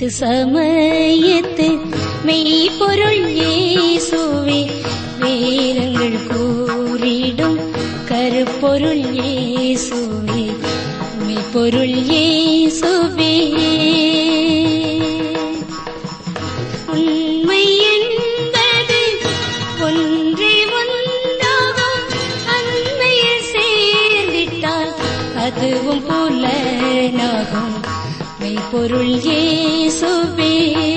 தீர்க்க சமயத்து மெய்ப்பொருள் இயேசுவே வேதங்கள் கூறிடும் கருப்பொருள் இயேசுவே மெய்ப்பொருள் இயேசுவே உண்மை என்பது ஒன்றே ஒன்றாகும் அண்மையில் சேர்ந்திட்டால் அதுவும் புலனாகும் மெய்ப்பொருள் இயேசுவே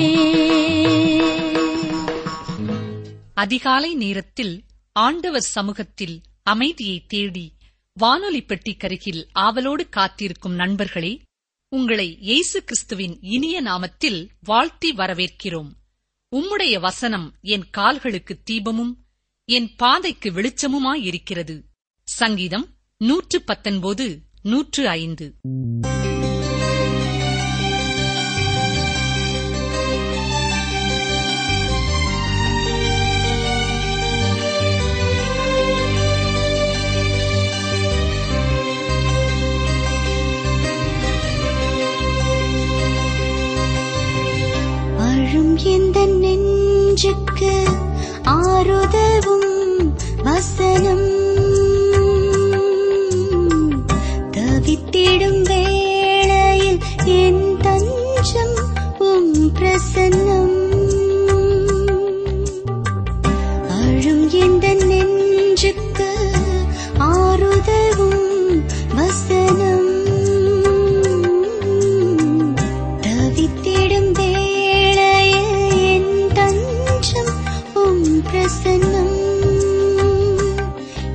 அதிகாலை நேரத்தில் ஆண்டவர் சமூகத்தில் அமைதியை தேடி வானொலி பெட்டிக்கருகில் ஆவலோடு காத்திருக்கும் நண்பர்களே உங்களை இயேசு கிறிஸ்துவின் இனிய நாமத்தில் வாழ்த்தி வரவேற்கிறோம் உம்முடைய வசனம் என் கால்களுக்கு தீபமும் என் பாதைக்கு வெளிச்சமுமாயிருக்கிறது சங்கீதம் நூற்று பத்தொன்பது நூற்று ஐந்து அழும் எந்த நெஞ்சுக்கு ஆறுதவும் வசனம் தவித்திடும் வேளையில் என் தஞ்சம் உம் பிரசன்னம் அழும் எந்த நெஞ்சுக்கு ஆறுதவும் வசனம் தவித்திடும் வேளையில் என் தஞ்சம் உம் பிரசன்னம்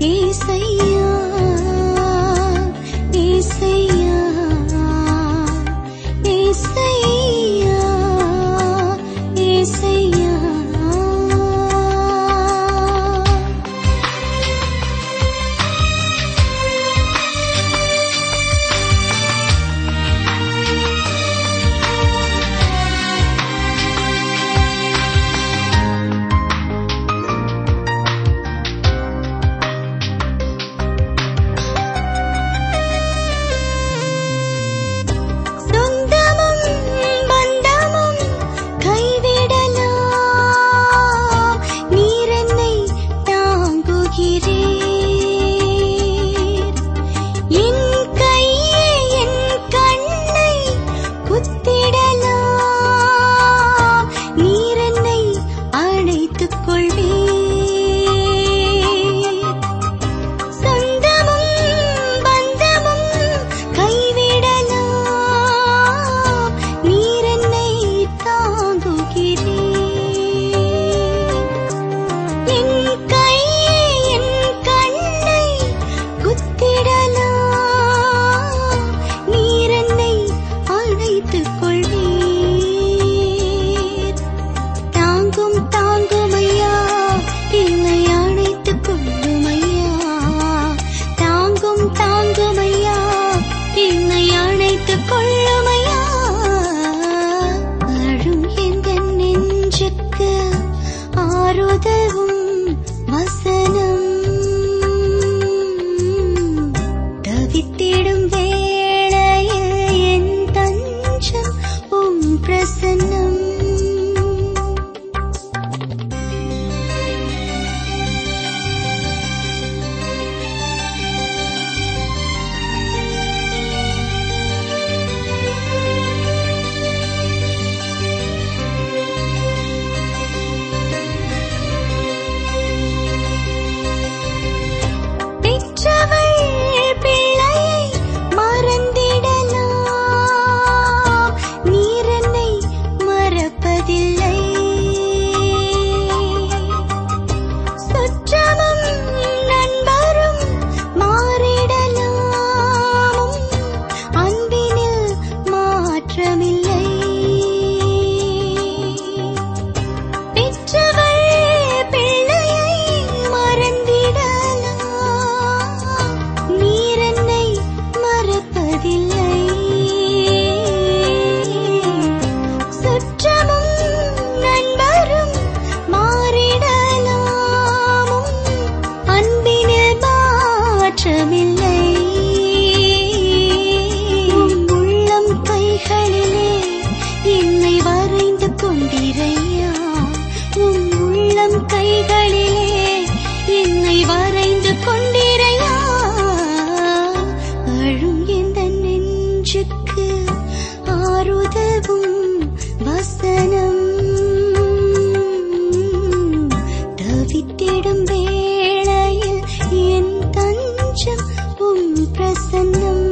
பிரசன்னம்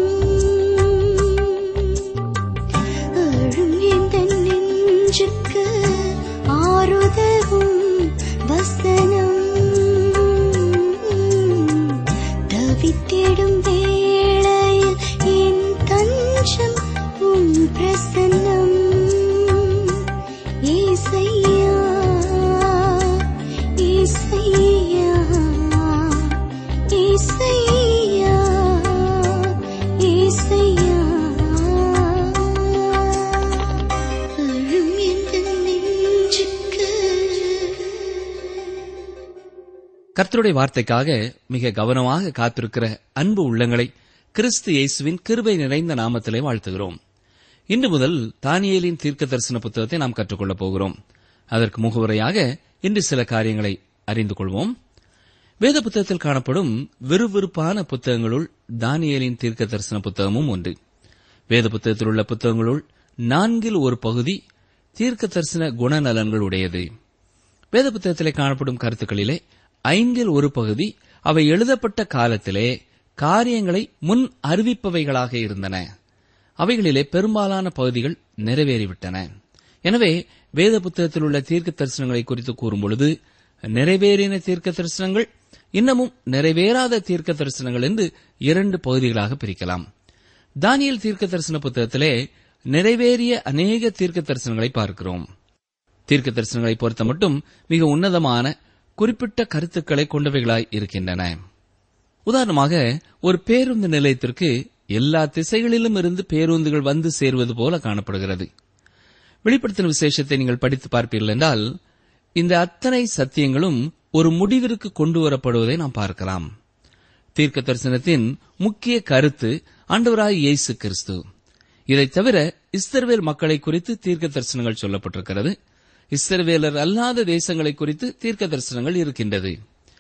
அழும் எந்த நெஞ்சுக்கு ஆறுதலும் வசனம் தவித்திடும் வேளையில் என் தஞ்சம் உன் பிரசன்னம் ஏசையா ஏசையா ஏசையா ஏசையா அழும் எந்த நெஞ்சுக்கு கர்த்தருடைய வார்த்தைக்காக மிக கவனமாக காத்திருக்கிற அன்பு உள்ளங்களை கிறிஸ்து இயேசுவின் கிருபை நிறைந்த நாமத்திலே வாழ்த்துகிறோம் இன்று முதல் தானியேலின் தீர்க்க தரிசன புத்தகத்தை நாம் கற்றுக்கொள்ளப் போகிறோம் அதற்கு முகவுரையாக இன்று சில காரியங்களை அறிந்து கொள்வோம் வேத புத்தகத்தில் காணப்படும் விறுவிறுப்பான புத்தகங்களுள் தானியேலின் தீர்க்க தரிசன புத்தகமும் ஒன்று வேத புத்தகத்தில் உள்ள புத்தகங்களுள் நான்கில் ஒரு பகுதி தீர்க்க தரிசன குணநலன்கள் உடையது வேத புத்தகத்திலே காணப்படும் கருத்துக்களிலே ஐந்தில் ஒரு பகுதி அவை எழுதப்பட்ட காலத்திலே காரியங்களை முன் அறிவிப்பவைகளாக இருந்தன அவைகளிலே பெரும்பாலான பகுதிகள் நிறைவேறிவிட்டன எனவே வேத புத்தகத்தில் உள்ள தீர்க்க தரிசனங்களை குறித்து கூறும்பொழுது நிறைவேறின தீர்க்க தரிசனங்கள் இன்னமும் நிறைவேறாத தீர்க்க தரிசனங்கள் என்று இரண்டு பகுதிகளாக பிரிக்கலாம் தானியல் தீர்க்க தரிசன புத்தகத்திலே நிறைவேறிய அநேக தீர்க்க தரிசனங்களை பார்க்கிறோம் தீர்க்க தரிசனங்களை பொறுத்த மட்டும் மிக உன்னதமான குறிப்பிட்ட கருத்துக்களை கொண்டவைகளாய் இருக்கின்றன உதாரணமாக ஒரு பேருந்து நிலையத்திற்கு எல்லா திசைகளிலும் இருந்து பேருந்துகள் வந்து சேருவது போல காணப்படுகிறது வெளிப்படுத்தின விசேஷத்தை நீங்கள் படித்து பார்ப்பீர்கள் என்றால் இந்த அத்தனை சத்தியங்களும் ஒரு முடிவிற்கு கொண்டு வரப்படுவதை நாம் பார்க்கலாம் தீர்க்க தரிசனத்தின் முக்கிய கருத்து ஆண்டவராய் இயேசு கிறிஸ்து இதைத் தவிர இஸ்ரவேல் மக்களை குறித்து தீர்க்க தரிசனங்கள் சொல்லப்பட்டிருக்கிறது இஸ்ரவேலர் அல்லாத தேசங்களை குறித்து தீர்க்க தரிசனங்கள் இருக்கின்றது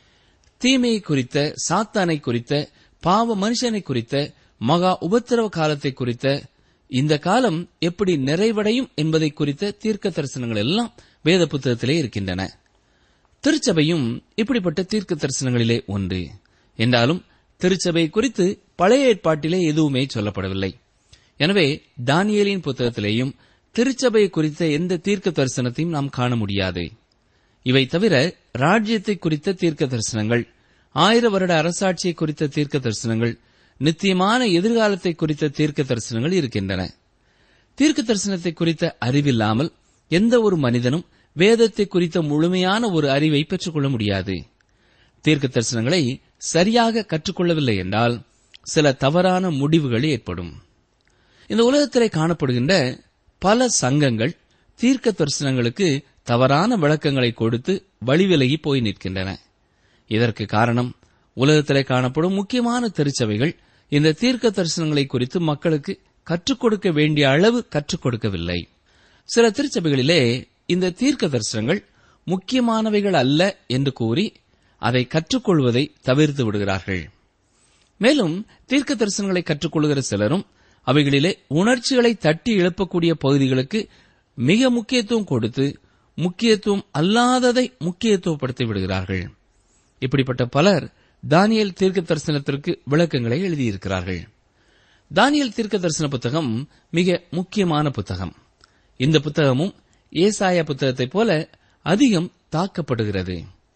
தீமையை குறித்த சாத்தானை குறித்த பாவ மனுஷனை குறித்த மகா உபத்திரவ காலத்தை குறித்த இந்த காலம் எப்படி நிறைவடையும் என்பதை குறித்த தீர்க்க தரிசனங்கள் எல்லாம் வேத புத்தகத்திலே இருக்கின்றன திருச்சபையும் இப்படிப்பட்ட தீர்க்க தரிசனங்களிலே ஒன்று என்றாலும் திருச்சபை குறித்து பழைய ஏற்பாட்டிலே எதுவுமே சொல்லப்படவில்லை எனவே தானியேலின் புத்தகத்திலேயும் திருச்சபை குறித்த எந்த தீர்க்க தரிசனத்தையும் நாம் காண முடியாது இவை தவிர ராஜ்யத்தை குறித்த தீர்க்க தரிசனங்கள் ஆயிர வருட அரசாட்சியை குறித்த தீர்க்க தரிசனங்கள் நித்தியமான எதிர்காலத்தை குறித்த தீர்க்க தரிசனங்கள் இருக்கின்றன தீர்க்க தரிசனத்தை குறித்த அறிவில்லாமல் எந்த ஒரு மனிதனும் வேதத்தை குறித்த முழுமையான ஒரு அறிவை பெற்றுக்கொள்ள முடியாது தீர்க்க தரிசனங்களை சரியாக கற்றுக்கொள்ளவில்லை என்றால் சில தவறான முடிவுகள் ஏற்படும் இந்த உலகத்திலே காணப்படுகின்ற பல சங்கங்கள் தீர்க்க தரிசனங்களுக்கு தவறான விளக்கங்களை கொடுத்து வழிவிலகி போய் நிற்கின்றன இதற்கு காரணம் உலகத்திலே காணப்படும் முக்கியமான திருச்சபைகள் இந்த தீர்க்க தரிசனங்களை குறித்து மக்களுக்கு கற்றுக் கொடுக்க வேண்டிய அளவு கற்றுக் கொடுக்கவில்லை சில திருச்சபைகளிலே இந்த தீர்க்க தரிசனங்கள் முக்கியமானவைகள் அல்ல என்று கூறி அதை கற்றுக்கொள்வதை தவிர்த்து விடுகிறார்கள் மேலும் தீர்க்க தரிசனங்களை கற்றுக்கொள்கிற சிலரும் அவைகளிலே உணர்ச்சிகளை தட்டி எழுப்பக்கூடிய பகுதிகளுக்கு மிக முக்கியத்துவம் கொடுத்து முக்கியத்துவம் அல்லாததை முக்கியத்துவப்படுத்தி விடுகிறார்கள் இப்படிப்பட்ட பலர் தானியல் தீர்க்க தரிசனத்திற்கு விளக்கங்களை எழுதியிருக்கிறார்கள் தானியல் தீர்க்க தரிசன புத்தகம் மிக முக்கியமான புத்தகம் இந்த புத்தகமும் ஏசாயா புத்தகத்தைப் போல அதிகம் தாக்கப்படுகிறது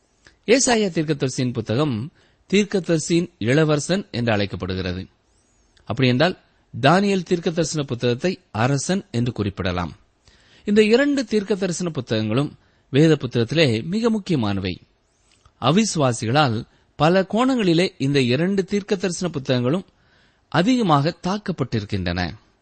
ஏசாயா தீர்க்கதரிசியின் புத்தகம் தீர்க்கதரிசியின் இளவரசன் என்று அழைக்கப்படுகிறது அப்படியென்றால் தானியல் தீர்க்க தரிசன புத்தகத்தை அரசன் என்று குறிப்பிடலாம் இந்த இரண்டு தீர்க்க தரிசன புத்தகங்களும் வேத புத்தகத்திலே மிக முக்கியமானவை அவிசுவாசிகளால் பல கோணங்களிலே இந்த இரண்டு தீர்க்க தரிசன புத்தகங்களும் அதிகமாக தாக்கப்பட்டிருக்கின்றன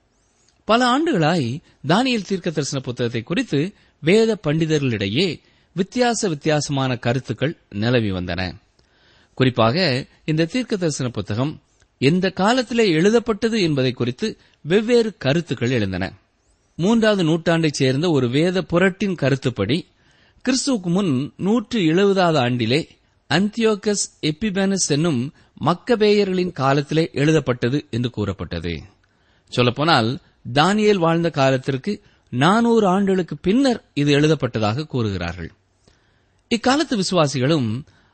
பல ஆண்டுகளாய் தானியல் தீர்க்க தரிசன புத்தகத்தை குறித்து வேத பண்டிதர்களிடையே வித்தியாச வித்தியாசமான கருத்துக்கள் நிலவி வந்தன குறிப்பாக இந்த தீர்க்க தரிசன புத்தகம் எந்த காலத்திலே எழுதப்பட்டது என்பதை குறித்து வெவ்வேறு கருத்துக்கள் எழுந்தன மூன்றாவது நூற்றாண்டைச் சேர்ந்த ஒரு வேத புரட்டின் கருத்துப்படி கிறிஸ்துவுக்கு முன் நூற்று எழுபதாவது ஆண்டிலே அந்தியோகஸ் எப்பிபேனஸ் என்னும் மக்கபேயர்களின் காலத்திலே எழுதப்பட்டது என்று கூறப்பட்டது சொல்லப்போனால் தானியேல் வாழ்ந்த காலத்திற்கு நானூறு ஆண்டுகளுக்கு பின்னர் இது எழுதப்பட்டதாக கூறுகிறார்கள் இக்காலத்து விசுவாசிகளும்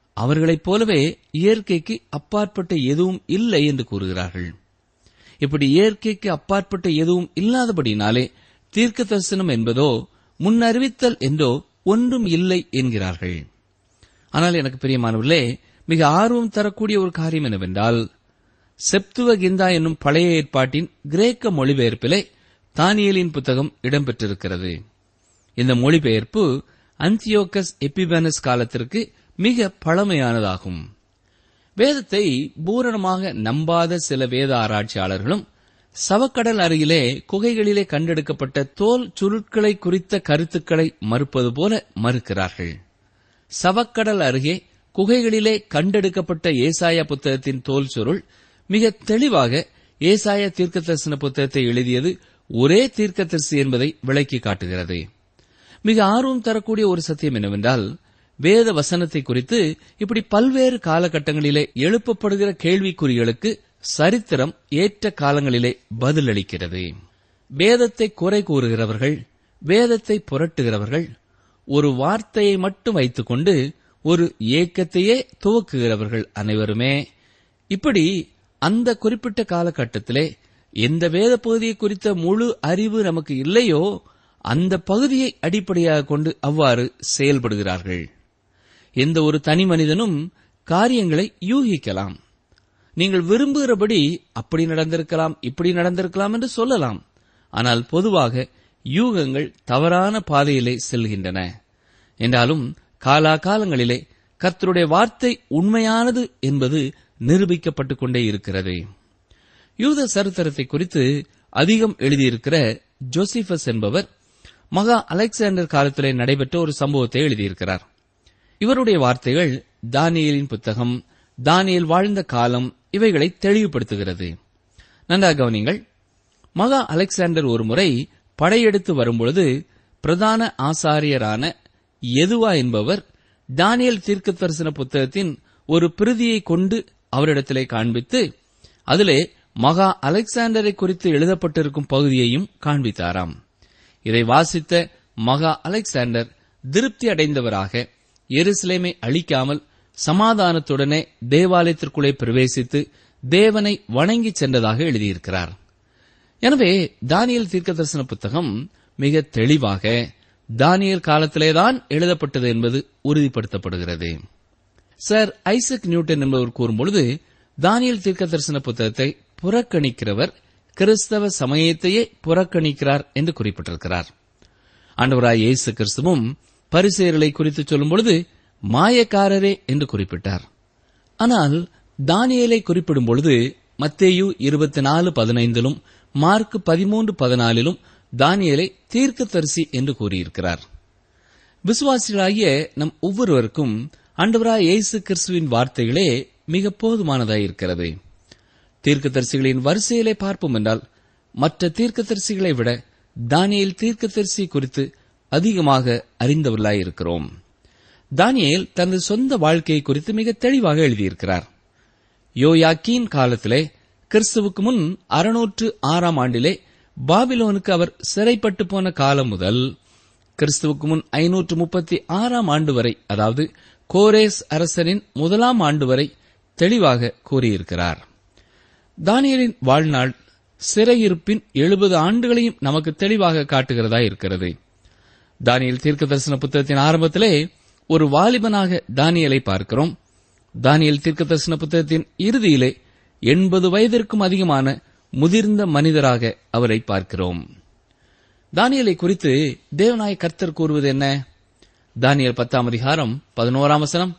அவர்களைப் போலவே இயற்கைக்கு அப்பாற்பட்ட எதுவும் இல்லை என்று கூறுகிறார்கள் இப்படி இயற்கைக்கு அப்பாற்பட்ட எதுவும் இல்லாதபடினாலே தீர்க்க தரிசனம் என்பதோ முன்னறிவித்தல் என்றோ ஒன்றும் இல்லை என்கிறார்கள் ஆனால் எனக்கு பிரியமானவர்களே மிக ஆர்வம் தரக்கூடிய ஒரு காரியம் என்னவென்றால் செப்துவ கிந்தா என்னும் பழைய ஏற்பாட்டின் கிரேக்க மொழிபெயர்ப்பிலே தானியலின் புத்தகம் இடம்பெற்றிருக்கிறது இந்த மொழிபெயர்ப்பு அந்தியோகஸ் எபிபனஸ் காலத்திற்கு மிக பழமையானதாகும் வேதத்தை பூரணமாக நம்பாத சில வேத ஆராய்ச்சியாளர்களும் சவக்கடல் அருகிலே குகைகளிலே கண்டெடுக்கப்பட்ட தோல் சுருட்களை குறித்த கருத்துக்களை மறுப்பது போல மறுக்கிறார்கள் சவக்கடல் அருகே குகைகளிலே கண்டெடுக்கப்பட்ட ஏசாயா புத்தகத்தின் தோல் சுருள் மிக தெளிவாக ஏசாயா தீர்க்க தரிசன புத்தகத்தை எழுதியது ஒரே தீர்க்கதரிசி என்பதை விளக்கி காட்டுகிறது மிக ஆர்வம் தரக்கூடிய ஒரு சத்தியம் என்னவென்றால் வேத வசனத்தை குறித்து இப்படி பல்வேறு காலகட்டங்களிலே எழுப்பப்படுகிற கேள்விக்குறிகளுக்கு சரித்திரம் ஏற்ற காலங்களிலே பதிலளிக்கிறது வேதத்தை குறை கூறுகிறவர்கள் வேதத்தை புரட்டுகிறவர்கள் ஒரு வார்த்தையை மட்டும் வைத்துக்கொண்டு ஒரு ஏக்கத்தையே துவக்குகிறவர்கள் அனைவருமே இப்படி அந்த குறிப்பிட்ட காலகட்டத்திலே எந்த வேத பகுதியை குறித்த முழு அறிவு நமக்கு இல்லையோ அந்த பகுதியை அடிப்படையாக கொண்டு அவ்வாறு செயல்படுகிறார்கள் எந்த ஒரு தனி மனிதனும் காரியங்களை யூகிக்கலாம் நீங்கள் விரும்புகிறபடி அப்படி நடந்திருக்கலாம் இப்படி நடந்திருக்கலாம் என்று சொல்லலாம் ஆனால் பொதுவாக யூகங்கள் தவறான பாதையிலே செல்கின்றன என்றாலும் காலாகாலங்களிலே கர்த்தருடைய வார்த்தை உண்மையானது என்பது நிரூபிக்கப்பட்டுக் கொண்டே இருக்கிறது யூத சரித்திரத்தை குறித்து அதிகம் எழுதியிருக்கிற ஜோசிபஸ் என்பவர் மகா அலெக்சாண்டர் காலத்திலே நடைபெற்ற ஒரு சம்பவத்தை எழுதியிருக்கிறார் இவருடைய வார்த்தைகள் தானியலின் புத்தகம் தானியல் வாழ்ந்த காலம் இவைகளை தெளிவுபடுத்துகிறது நன்றாக கவனிங்கள் மகா அலெக்சாண்டர் ஒருமுறை படையெடுத்து வரும்பொழுது பிரதான ஆசாரியரான எதுவா என்பவர் தானியல் தீர்க்க தரிசன புத்தகத்தின் ஒரு பிரதியை கொண்டு அவரிடத்திலே காண்பித்து அதிலே மகா அலெக்சாண்டரை குறித்து எழுதப்பட்டிருக்கும் பகுதியையும் காண்பித்தாராம் இதை வாசித்த மகா அலெக்சாண்டர் திருப்தி அடைந்தவராக எருசலேமை அழிக்காமல் சமாதானத்துடனே தேவாலயத்திற்குள்ளே பிரவேசித்து தேவனை வணங்கி சென்றதாக எழுதியிருக்கிறார் எனவே தானியல் தீர்க்க தரிசன புத்தகம் மிக தெளிவாக தானியல் காலத்திலேதான் எழுதப்பட்டது என்பது உறுதிப்படுத்தப்படுகிறது சர் ஐசக் நியூட்டன் என்பவர் கூறும்பொழுது தானியல் தீர்க்க தரிசன புத்தகத்தை புறக்கணிக்கிறவர் கிறிஸ்தவ சமயத்தையே புறக்கணிக்கிறார் என்று குறிப்பிட்டிருக்கிறார் ஆண்டவராய் இயேசு கிறிஸ்துவும் பரிசெயர்களை குறித்து சொல்லும் பொழுது மாயக்காரரே என்று குறிப்பிட்டார் ஆனால் தானியலை குறிப்பிடும் பொழுது மத்தேயு இருபத்தி நாலு பதினைந்திலும் மார்க் பதிமூன்று பதினாலிலும் தானியலை தீர்க்கதரிசி என்று கூறியிருக்கிறார் விசுவாசிகளாகிய நம் ஒவ்வொருவருக்கும் ஆண்டவராய் இயேசு கிறிஸ்துவின் வார்த்தைகளே மிக போதுமானதாயிருக்கிறது தீர்க்கதரிசிகளின் வரிசையிலே பார்ப்போம் என்றால் மற்ற தீர்க்கதரிசிகளை விட தானியேல் தீர்க்கதரிசி குறித்து அதிகமாக அறிந்தவர்களாயிருக்கிறோம் தானியேல் தனது சொந்த வாழ்க்கையை குறித்து மிக தெளிவாக எழுதியிருக்கிறார் யோயாக்கீன் காலத்திலே கிறிஸ்துவுக்கு முன் அறுநூற்று ஆறாம் ஆண்டிலே பாபிலோனுக்கு அவர் சிறைப்பட்டு போன காலம் முதல் கிறிஸ்துவுக்கு முன் ஐநூற்று முப்பத்தி ஆறாம் ஆண்டு வரை அதாவது கோரேஸ் அரசரின் முதலாம் ஆண்டு வரை தெளிவாக கூறியிருக்கிறார் தானியலின் வாழ்நாள் சிறையிருப்பின் எழுபது ஆண்டுகளையும் நமக்கு தெளிவாக காட்டுகிறதா இருக்கிறது தானியல் தீர்க்க தரிசன புத்தகத்தின் ஆரம்பத்திலே ஒரு வாலிபனாக தானியலை பார்க்கிறோம் தானியல் தீர்க்க தரிசன புத்தகத்தின் இறுதியிலே எண்பது வயதிற்கும் அதிகமான முதிர்ந்த மனிதராக அவரை பார்க்கிறோம் தானியலை குறித்து தேவநாய கர்த்தர் கூறுவது என்ன தானியல் பத்தாம் அதிகாரம் பதினோராம் வசனம்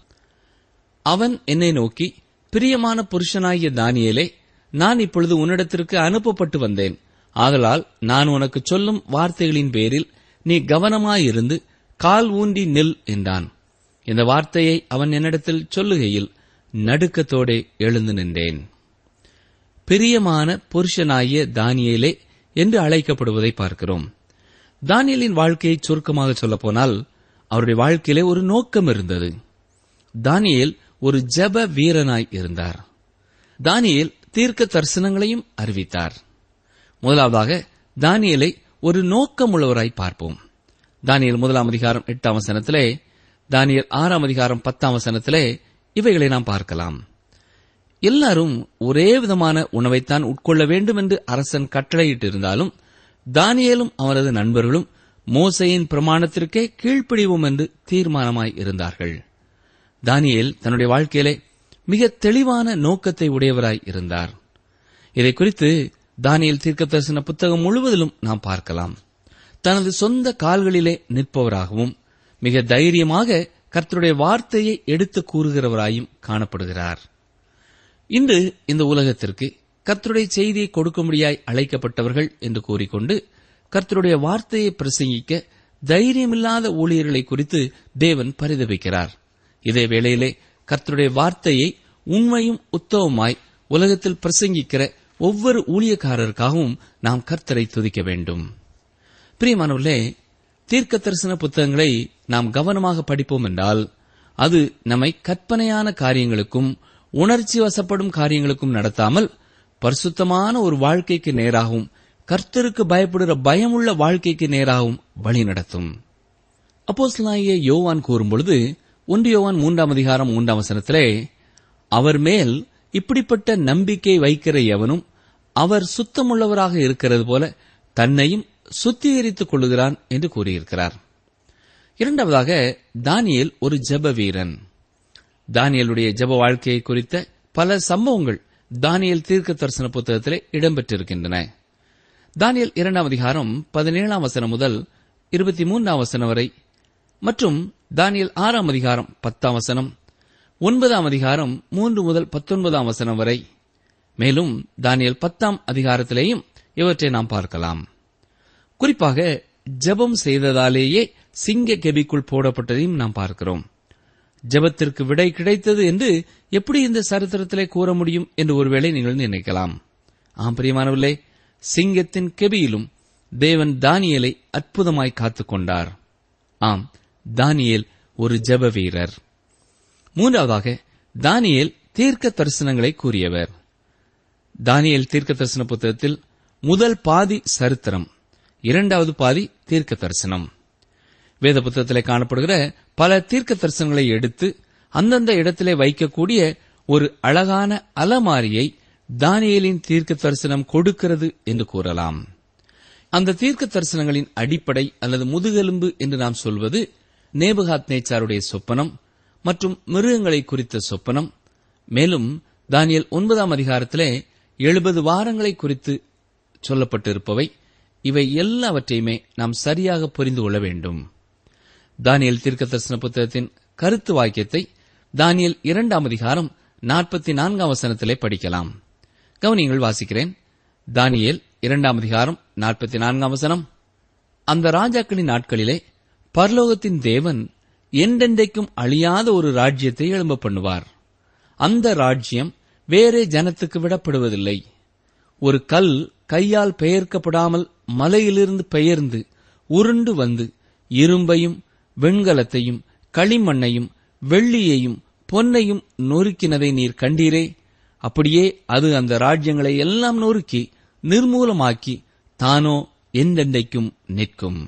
அவன் என்னை நோக்கி பிரியமான புருஷனாகிய தானியேலே நான் இப்பொழுது உன்னிடத்திற்கு அனுப்பப்பட்டு வந்தேன் ஆதலால் நான் உனக்கு சொல்லும் வார்த்தைகளின் பேரில் நீ கவனமாயிருந்து கால் ஊன்றி நில் என்றான் இந்த வார்த்தையை அவன் என்னிடத்தில் சொல்லுகையில் நடுக்கத்தோடே எழுந்து நின்றேன் பிரியமான புருஷனாகிய தானியேலே என்று அழைக்கப்படுவதை பார்க்கிறோம் தானியலின் வாழ்க்கையை சுருக்கமாக சொல்லப்போனால் அவருடைய வாழ்க்கையிலே ஒரு நோக்கம் இருந்தது தானியேல் ஒரு ஜெப வீரனாய் இருந்தார் தானியேல் தீர்க்க தரிசனங்களையும் அறிவித்தார் முதலாவதாக தானியலை ஒரு நோக்கமுள்ளவராய் பார்ப்போம் தானியல் முதலாம் அதிகாரம் எட்டாம் வசனத்திலே தானியல் ஆறாம் அதிகாரம் பத்தாம் வசனத்திலே இவைகளை நாம் பார்க்கலாம் எல்லாரும் ஒரே விதமான உணவைத்தான் உட்கொள்ள வேண்டும் என்று அரசன் கட்டளையிட்டிருந்தாலும் தானியேலும் அவரது நண்பர்களும் மோசையின் பிரமாணத்திற்கே கீழ்ப்படிவோம் என்று தீர்மானமாய் இருந்தார்கள் தானியேல் தன்னுடைய வாழ்க்கையிலே மிக தெளிவான நோக்கத்தை உடையவராய் இருந்தார் இதை குறித்து தானியேல் தீர்க்கதரிசன புத்தகம் முழுவதிலும் நாம் பார்க்கலாம் தனது சொந்த கால்களிலே நிற்பவராகவும் மிக தைரியமாக கர்த்தருடைய வார்த்தையை எடுத்து கூறுகிறவராயும் காணப்படுகிறார் இன்று இந்த உலகத்திற்கு கர்த்தருடைய செய்தியை கொடுக்கும்படியாய் அழைக்கப்பட்டவர்கள் என்று கூறிக்கொண்டு கர்த்தருடைய வார்த்தையை பிரசங்கிக்க தைரியமில்லாத ஊழியர்களை குறித்து தேவன் பரிதபிக்கிறார் இதே வேளையிலே கர்த்தருடைய வார்த்தையை உண்மையும் உத்தவமாய் உலகத்தில் பிரசங்கிக்கிற ஒவ்வொரு ஊழியக்காரருக்காகவும் நாம் கர்த்தரை துதிக்க வேண்டும் பிரியமானவர்களே தீர்க்க தரிசன புத்தகங்களை நாம் கவனமாக படிப்போம் என்றால் அது நம்மை கற்பனையான காரியங்களுக்கும் உணர்ச்சி வசப்படும் காரியங்களுக்கும் நடத்தாமல் பரிசுத்தமான ஒரு வாழ்க்கைக்கு நேராகவும் கர்த்தருக்கு பயப்படுகிற பயமுள்ள வாழ்க்கைக்கு நேராகவும் வழி நடத்தும் அப்போஸ்தலனாகிய யோவான் கூறும்பொழுது ஒன்று யோவான் மூன்றாம் அதிகாரம் மூன்றாம் வசனத்திலே அவர் மேல் இப்படிப்பட்ட நம்பிக்கை வைக்கிற எவனும் அவர் சுத்தமுள்ளவராக இருக்கிறது போல தன்னையும் சுத்திகரித்துக் கொள்ளுகிறான் என்று கூறியிருக்கிறார் இரண்டாவதாக தானியேல் ஒரு ஜெப வீரன் தானியலுடைய ஜெப வாழ்க்கையை குறித்த பல சம்பவங்கள் தானியல் தீர்க்க தரிசன புத்தகத்திலே இடம்பெற்றிருக்கின்றன தானியல் இரண்டாம் அதிகாரம் பதினேழாம் வசனம் முதல் இருபத்தி மூன்றாம் வசனம் வரை மற்றும் தானியல் ஆறாம் அதிகாரம் பத்தாம் வசனம் ஒன்பதாம் அதிகாரம் மூன்று முதல் பத்தொன்பதாம் வசனம் வரை மேலும் தானியல் பத்தாம் அதிகாரத்திலேயும் இவற்றை நாம் பார்க்கலாம் குறிப்பாக ஜெபம் செய்ததாலேயே சிங்க கெபிக்குள் போடப்பட்டதையும் நாம் பார்க்கிறோம் ஜெபத்திற்கு விடை கிடைத்தது என்று எப்படி இந்த சரித்திரத்திலே கூற முடியும் என்று ஒருவேளை நீங்கள் நினைக்கலாம் ஆம் பிரியமானவர்களே சிங்கத்தின் கெபியிலும் தேவன் தானியலை அற்புதமாய் காத்துக் கொண்டார் ஆம் தானியேல் ஒரு ஜெப வீரர் மூன்றாவதாக தானியேல் தீர்க்க தரிசனங்களை கூறியவர் தானியேல் தீர்க்க தரிசன புத்தகத்தில் முதல் பாதி சரித்திரம் இரண்டாவது பாதி தீர்க்க தரிசனம் வேத புத்தகத்திலே காணப்படுகிற பல தீர்க்க தரிசனங்களை எடுத்து அந்தந்த இடத்திலே வைக்கக்கூடிய ஒரு அழகான அலமாரியை தானியேலின் தீர்க்க தரிசனம் கொடுக்கிறது என்று கூறலாம் அந்த தீர்க்க தரிசனங்களின் அடிப்படை அல்லது முதுகெலும்பு என்று நாம் சொல்வது நேபுகாத் நேச்சாருடைய சொப்பனம் மற்றும் மிருகங்களை குறித்த சொப்பனம் மேலும் தானியல் ஒன்பதாம் அதிகாரத்திலே எழுபது வாரங்களை குறித்து சொல்லப்பட்டிருப்பவை இவை எல்லாவற்றையுமே நாம் சரியாக புரிந்து கொள்ள வேண்டும் தானியல் தீர்க்க தரிசன புத்தகத்தின் கருத்து வாக்கியத்தை தானியல் இரண்டாம் அதிகாரம் நாற்பத்தி நான்காம் வசனத்திலே படிக்கலாம் கவனியங்கள் வாசிக்கிறேன் தானியேல் இரண்டாம் அதிகாரம் நாற்பத்தி நான்காம் வசனம் அந்த ராஜாக்களின் நாட்களிலே பரலோகத்தின் தேவன் என்றென்றைக்கும் அழியாத ஒரு ராஜ்யத்தை எழும்ப பண்ணுவார் அந்த ராஜ்யம் வேறே ஜனத்துக்கு விடப்படுவதில்லை ஒரு கல் கையால் பெயர்க்கப்படாமல் மலையிலிருந்து பெயர்ந்து உருண்டு வந்து இரும்பையும் வெண்கலத்தையும் களிமண்ணையும் வெள்ளியையும் பொன்னையும் நொறுக்கினதை நீர் கண்டீரே அப்படியே அது அந்த ராஜ்யங்களை எல்லாம் நொறுக்கி நிர்மூலமாக்கி தானோ என்றென்றைக்கும் நிற்கும்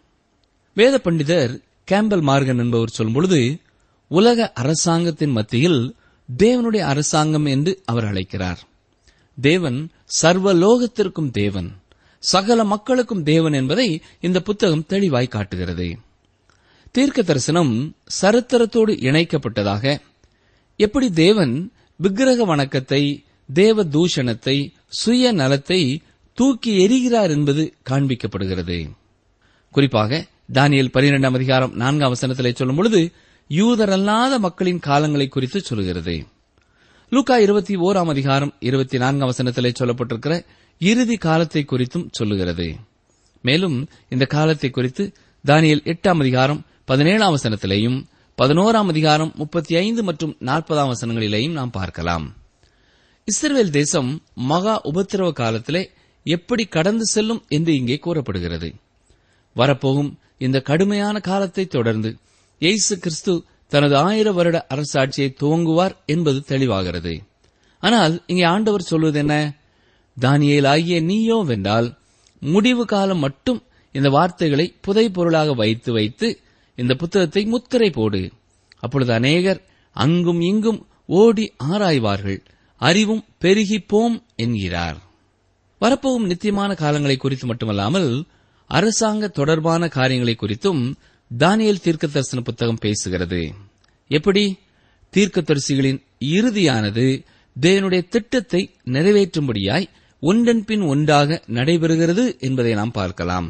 வேத பண்டிதர் கேம்பல் மார்கன் என்பவர் சொல்லும்பொழுது உலக அரசாங்கத்தின் மத்தியில் தேவனுடைய அரசாங்கம் என்று அவர் அழைக்கிறார் தேவன் சர்வலோகத்திற்கும் தேவன் சகல மக்களுக்கும் தேவன் என்பதை இந்த புத்தகம் தெளிவாய் காட்டுகிறது தீர்க்க தரிசனம் சரித்திரத்தோடு இணைக்கப்பட்டதாக எப்படி தேவன் விக்கிரக வணக்கத்தை தேவ தூஷணத்தை சுய நலத்தை தூக்கி எறிகிறார் என்பது காண்பிக்கப்படுகிறது குறிப்பாக தானியல் பனிரெண்டாம் அதிகாரம் நான்காம் வசனத்திலே சொல்லும் பொழுது யூதரல்லாத மக்களின் காலங்களை குறித்து சொல்கிறது லூக்கா இருபத்தி ஓராம் அதிகாரம் இருபத்தி நான்காம் வசனத்திலே சொல்லப்பட்டிருக்கிற இறுதி காலத்தை குறித்தும் சொல்லுகிறது மேலும் இந்த காலத்தை குறித்து தானியல் எட்டாம் அதிகாரம் பதினேழாம் வசனத்திலேயும் பதினோராம் அதிகாரம் முப்பத்தி ஐந்து மற்றும் நாற்பதாம் வசனங்களிலேயும் நாம் பார்க்கலாம் இஸ்ரேல் தேசம் மகா உபத்திரவ காலத்திலே எப்படி கடந்து செல்லும் என்று இங்கே கூறப்படுகிறது வரப்போகும் இந்த கடுமையான காலத்தை தொடர்ந்து இயேசு கிறிஸ்து தனது ஆயிர வருட அரசாட்சியை துவங்குவார் என்பது தெளிவாகிறது ஆனால் இங்கே ஆண்டவர் சொல்வது என்ன தானியேல் ஆகிய நீயோ வென்றால் முடிவு காலம் மட்டும் இந்த வார்த்தைகளை புதை பொருளாக வைத்து வைத்து இந்த புத்தகத்தை முத்திரை போடு அப்பொழுது அநேகர் அங்கும் இங்கும் ஓடி ஆராய்வார்கள் அறிவும் பெருகிப்போம் என்கிறார் வரப்போகும் நித்தியமான காலங்களை குறித்து மட்டுமல்லாமல் அரசாங்க தொடர்பான காரியங்களை குறித்தும் தானியல் தீர்க்க தரிசன புத்தகம் பேசுகிறது எப்படி தீர்க்கதரிசிகளின் இறுதியானது தேவனுடைய திட்டத்தை நிறைவேற்றும்படியாய் ஒன்றன் பின் ஒன்றாக நடைபெறுகிறது என்பதை நாம் பார்க்கலாம்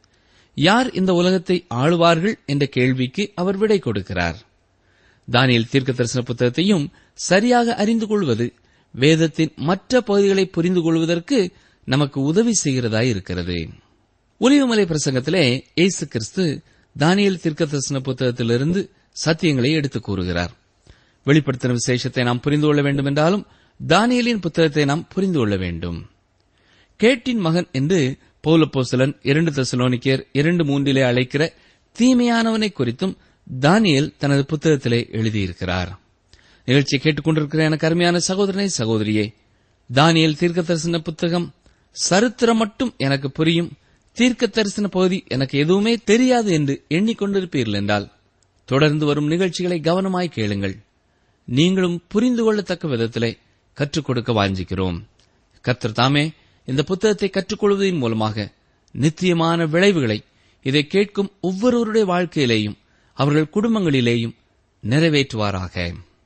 யார் இந்த உலகத்தை ஆளுவார்கள் என்ற கேள்விக்கு அவர் விடை கொடுக்கிறார் தானியல் தீர்க்க தரிசன புத்தகத்தையும் சரியாக அறிந்து கொள்வது வேதத்தின் மற்ற பகுதிகளை புரிந்து கொள்வதற்கு நமக்கு உதவி செய்கிறதாய் இருக்கிறது ஒலிவமலை பிரசங்கத்திலே இயேசு கிறிஸ்து தானியல் தீர்க்க தரிசன புத்தகத்திலிருந்து சத்தியங்களை எடுத்துக் கூறுகிறார் வெளிப்படுத்தின விசேஷத்தை நாம் புரிந்து கொள்ள வேண்டும் என்றாலும் தானியலின் புத்தகத்தை நாம் புரிந்து கொள்ள வேண்டும் கேட்டின் மகன் என்று பௌலப்போசலன் இரண்டு தசலோனிக்கர் இரண்டு மூன்றிலே அழைக்கிற தீமையானவனை குறித்தும் தானியல் தனது புத்தகத்திலே எழுதியிருக்கிறார் நிகழ்ச்சியை கேட்டுக்கொண்டிருக்கிற எனக்கு அருமையான சகோதரனை சகோதரியே தானியல் தீர்க்க தரிசன புத்தகம் சரித்திரம் மட்டும் எனக்கு புரியும் தீர்க்க தரிசன பகுதி எனக்கு எதுவுமே தெரியாது என்று எண்ணிக்கொண்டிருப்பீர்கள் என்றால் தொடர்ந்து வரும் நிகழ்ச்சிகளை கவனமாய் கேளுங்கள் நீங்களும் புரிந்து கொள்ளத்தக்க விதத்திலே கற்றுக் கொடுக்க வாஞ்சிக்கிறோம் கர்த்தர் தாமே இந்த புத்தகத்தை கற்றுக்கொள்வதன் மூலமாக நித்தியமான விளைவுகளை இதை கேட்கும் ஒவ்வொருவருடைய வாழ்க்கையிலேயும் அவர்கள் குடும்பங்களிலேயும் நிறைவேற்றுவாராக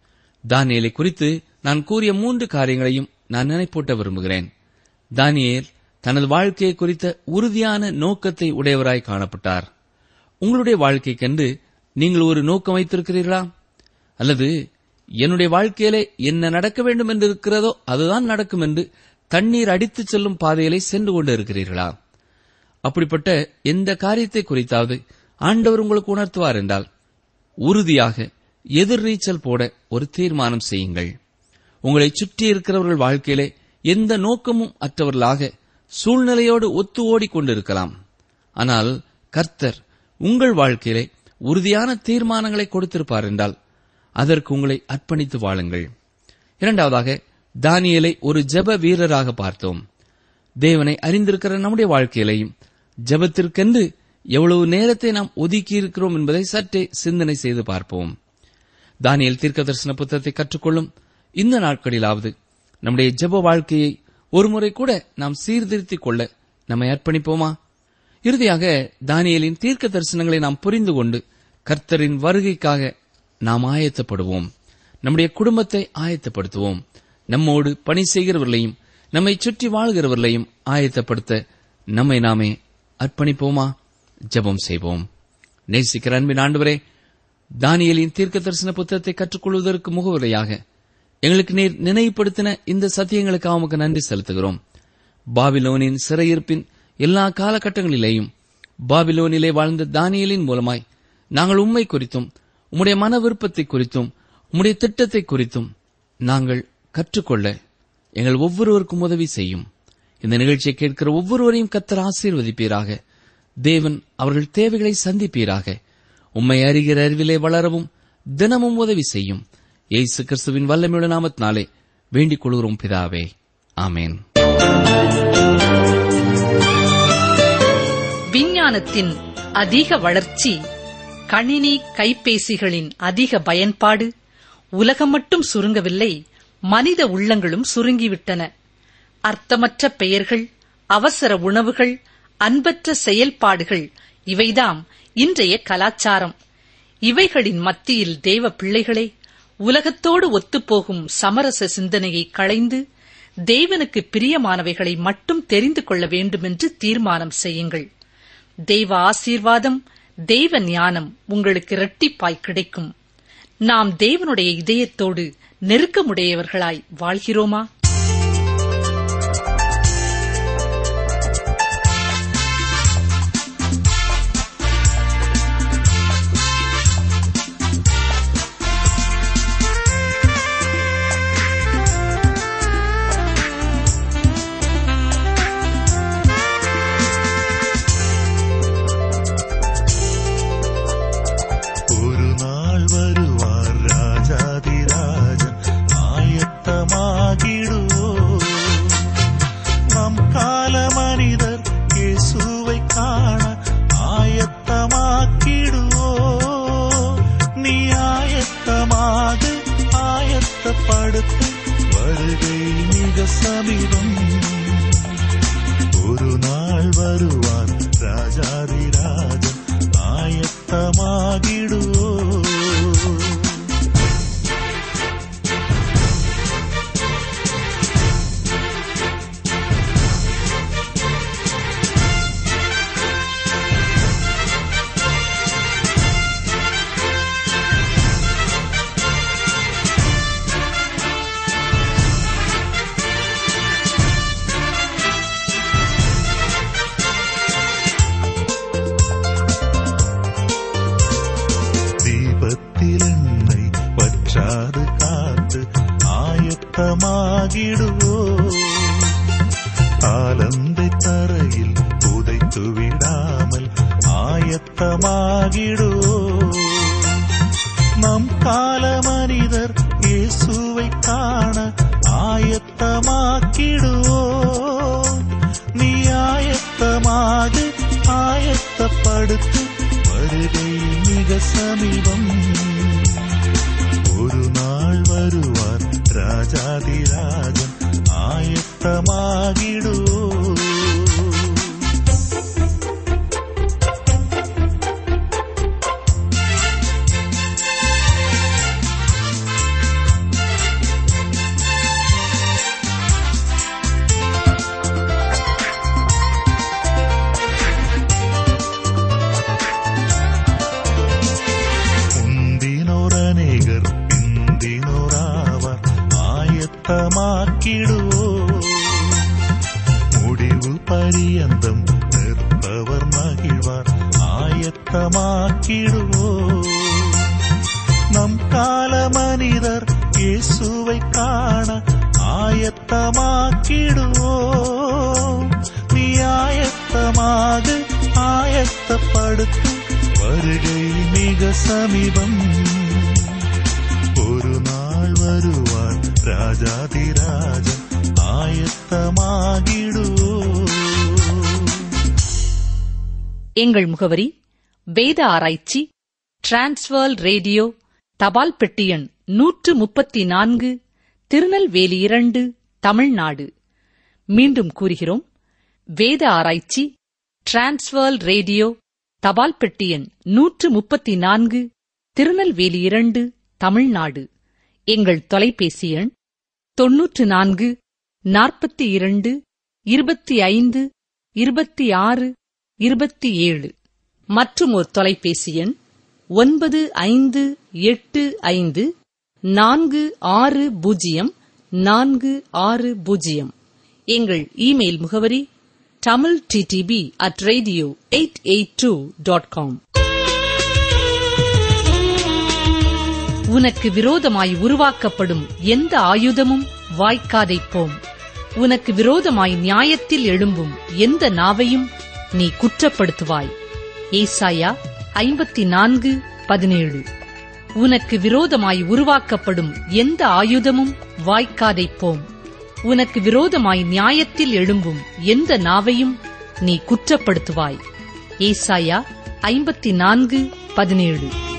தானியலை குறித்து நான் கூறிய மூன்று காரியங்களையும் நான் நினைப்பூட்ட விரும்புகிறேன் தானியேல் தனது வாழ்க்கையை குறித்த உறுதியான நோக்கத்தை உடையவராய் காணப்பட்டார் உங்களுடைய வாழ்க்கைக்கென்று நீங்கள் ஒரு நோக்கம் வைத்திருக்கிறீர்களா அல்லது என்னுடைய வாழ்க்கையிலே என்ன நடக்க வேண்டும் என்று இருக்கிறதோ அதுதான் நடக்கும் என்று தண்ணீர் அடித்துச் செல்லும் பாதையிலே சென்று கொண்டு இருக்கிறீர்களா அப்படிப்பட்ட எந்த காரியத்தை குறித்தாவது ஆண்டவர் உங்களுக்கு உணர்த்துவார் என்றால் உறுதியாக எதிர்நீச்சல் போட ஒரு தீர்மானம் செய்யுங்கள் உங்களை சுற்றி இருக்கிறவர்கள் வாழ்க்கையிலே எந்த நோக்கமும் அற்றவர்களாக சூழ்நிலையோடு ஒத்து ஓடிக்கொண்டிருக்கலாம் ஆனால் கர்த்தர் உங்கள் வாழ்க்கையிலே உறுதியான தீர்மானங்களை கொடுத்திருப்பார் என்றால் அதற்கு உங்களை அர்ப்பணித்து வாழுங்கள் இரண்டாவதாக தானியலை ஒரு ஜெப வீரராக பார்த்தோம் தேவனை அறிந்திருக்கிற நம்முடைய வாழ்க்கையிலையும் ஜெபத்திற்கென்று எவ்வளவு நேரத்தை நாம் ஒதுக்கி இருக்கிறோம் என்பதை சற்றே சிந்தனை செய்து பார்ப்போம் தானியல் தீர்க்க தரிசன புத்தகத்தை கற்றுக்கொள்ளும் இந்த நாட்களிலாவது நம்முடைய ஜெப வாழ்க்கையை ஒருமுறை கூட நாம் சீர்திருத்திக் கொள்ள நம்மை அர்ப்பணிப்போமா இறுதியாக தானியலின் தீர்க்க தரிசனங்களை நாம் புரிந்து கொண்டு கர்த்தரின் வருகைக்காக நாம் ஆயத்தப்படுவோம் நம்முடைய குடும்பத்தை ஆயத்தப்படுத்துவோம் நம்மோடு பணி செய்கிறவர்களையும் நம்மை சுற்றி வாழ்கிறவர்களையும் ஆயத்தப்படுத்த நம்மை நாமே அர்ப்பணிப்போமா ஜெபம் செய்வோம் நேசிக்கிற அன்பின் ஆண்டவரே தானியலின் தீர்க்க தரிசன புத்தகத்தை கற்றுக்கொள்வதற்கு முகவுரையாக எங்களுக்கு நீர் நினைவுபடுத்தின இந்த சத்தியங்களுக்காக உமக்கு நன்றி செலுத்துகிறோம் பாபிலோனின் சிறையிருப்பின் எல்லா காலகட்டங்களிலேயும் பாபிலோனிலே வாழ்ந்த தானியலின் மூலமாய் நாங்கள் உண்மை குறித்தும் உம்முடைய மன விருப்பத்தை குறித்தும் உம்முடைய திட்டத்தை குறித்தும் நாங்கள் கற்றுக்கொள்ள எங்கள் ஒவ்வொருவருக்கும் உதவி செய்யும் இந்த நிகழ்ச்சியை கேட்கிற ஒவ்வொருவரையும் கத்தர் ஆசீர்வதிப்பீராக தேவன் அவர்கள் தேவைகளை சந்திப்பீராக உம்மை அறிகிற அறிவிலே வளரவும் தினமும் உதவி செய்யும் இயேசு கிறிஸ்துவின் வல்லமையுள்ள நாமத்தினாலே வேண்டிக் கொள்கிறோம் பிதாவே ஆமேன் விஞ்ஞானத்தின் அதிக வளர்ச்சி கணினி கைபேசிகளின் அதிக பயன்பாடு உலகம் மட்டும் சுருங்கவில்லை மனித உள்ளங்களும் சுருங்கிவிட்டன அர்த்தமற்ற பெயர்கள் அவசர உணவுகள் அன்பற்ற செயல்பாடுகள் இவைதாம் இன்றைய கலாச்சாரம் இவைகளின் மத்தியில் தேவ பிள்ளைகளே உலகத்தோடு ஒத்துப்போகும் சமரச சிந்தனையை களைந்து தேவனுக்கு பிரியமானவைகளை மட்டும் தெரிந்து கொள்ள வேண்டுமென்று தீர்மானம் செய்யுங்கள் தெய்வ ஆசீர்வாதம் தெய்வ ஞானம் உங்களுக்கு இரட்டிப்பாய் கிடைக்கும் நாம் தேவனுடைய இதயத்தோடு நெருக்கமுடையவர்களாய் வாழ்கிறோமா ഒരു നാൾ വരുവാർ രാജാതിരാജൻ ആയത്തമാകിടും சமீபம் ஒரு நாள் வருவார் ராஜாதிராஜன் ஆயத்தமாகிடுவோ தீபத்தில் என்னை பற்றாது காத்து ஆயத்தமாகிடுவோ ஆலந்தை தரையில் புதைத்து விடாமல் ஆயத்தமாகிடுவோ நம் கால மனிதர் இயேசுவை காண ஆயத்தமாக்கிடுவோ நீ ஆயத்தமாக ஆயத்தப்படுத்து வருகை மிக சமீபம் ஒரு நாள் வருவார் ராஜாதிராஜன் ஆயத்தமாகிடுவோ முந்தினோர் அநேகர் பிந்தினோராவார் ஆயத்தமாக்கிடுவோ முடிவு பரியந்தம் நிற்பவர் மகிழ்வார் ஆயத்தமாக்கிடுவோ நம் கால மனிதர் இயேசுவை காண ஆயத்தமாக்கிடுவோ நீ ஆயத்தமாக ஆயத்தப்படுத்து வருகை மிக சமீபம் ஒரு நாள் வருவார் ராஜாதிராஜன் ஆயத்தமாகிடுவோ எங்கள் முகவரி வேத ஆராய்ச்சி டிரான்ஸ்வர் ரேடியோ தபால் பெட்டி எண் நூற்று முப்பத்தி நான்கு திருநெல்வேலி இரண்டு தமிழ்நாடு மீண்டும் கூறுகிறோம் வேத ஆராய்ச்சி டிரான்ஸ்வர் ரேடியோ தபால் பெட்டி எண் நூற்று முப்பத்தி நான்கு திருநெல்வேலி இரண்டு தமிழ்நாடு எங்கள் தொலைபேசி எண் தொன்னூற்று நான்கு நாற்பத்தி இரண்டு இருபத்தி ஐந்து இருபத்தி ஆறு இருபத்தி ஏழு மற்றும் ஒரு தொலைபேசி எண் ஒன்பது ஐந்து எட்டு ஐந்து நான்கு ஆறு பூஜ்ஜியம் நான்கு ஆறு பூஜ்ஜியம் எங்கள் இமெயில் முகவரி Tamil DTP at radio eight eight two dot com உனக்கு விரோதமாய் உருவாக்கப்படும் எந்த ஆயுதமும் வாய்க்காதைப் போம் உனக்கு விரோதமாய் நியாயத்தில் எழும்பும் எந்த நாவையும் நீ குற்றப்படுத்துவாய் ஏசாயா ஐம்பத்தி நான்கு பதினேழு உனக்கு விரோதமாய் உருவாக்கப்படும் எந்த ஆயுதமும் வாய்க்காதைப் போம் உனக்கு விரோதமாய் நியாயத்தில் எழும்பும் எந்த நாவையும் நீ குற்றப்படுத்துவாய் ஏசாயா ஐம்பத்தி நான்கு பதினேழு